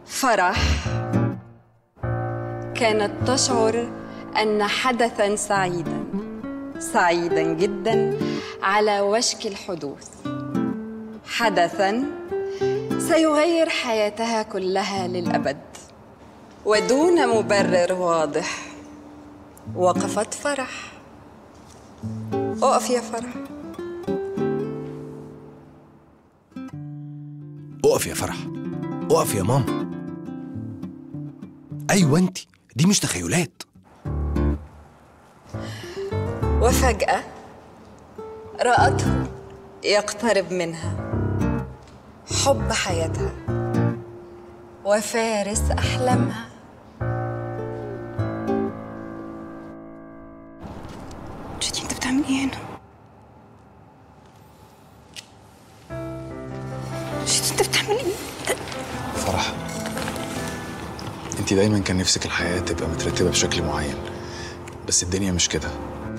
فرح كانت تشعر ان حدثا سعيدا سعيدا جدا على وشك الحدوث حدثا سيغير حياتها كلها للابد ودون مبرر واضح وقفت فرح اقف يا فرح اقف يا فرح اقف يا ماما ايوه انت دي مش تخيلات وفجأة رأته يقترب منها حب حياتها وفارس أحلامها جدي انت بتعمل ايه هنا؟ جدي انت بتعمل ايه؟ فرح انت دايما كان نفسك الحياة تبقى مترتبة بشكل معين بس الدنيا مش كده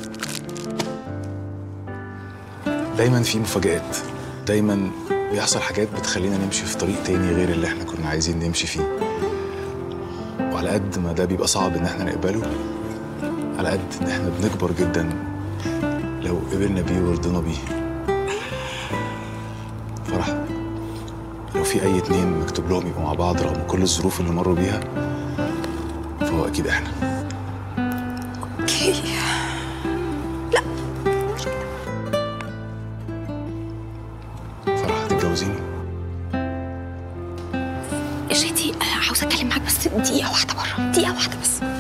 دايما في مفاجآت دايما بيحصل حاجات بتخلينا نمشي في طريق تاني غير اللي احنا كنا عايزين نمشي فيه وعلى قد ما ده بيبقى صعب ان احنا نقبله على قد ان احنا بنكبر جدا لو قبلنا بيه ورضينا بيه فرح لو في اي اتنين مكتوب لهم يبقوا مع بعض رغم كل الظروف اللي مروا بيها فهو اكيد احنا اوكي فرح هتتجوزيني جدي انا عاوزه اتكلم معاك بس دقيقه واحده بره دقيقه واحده بس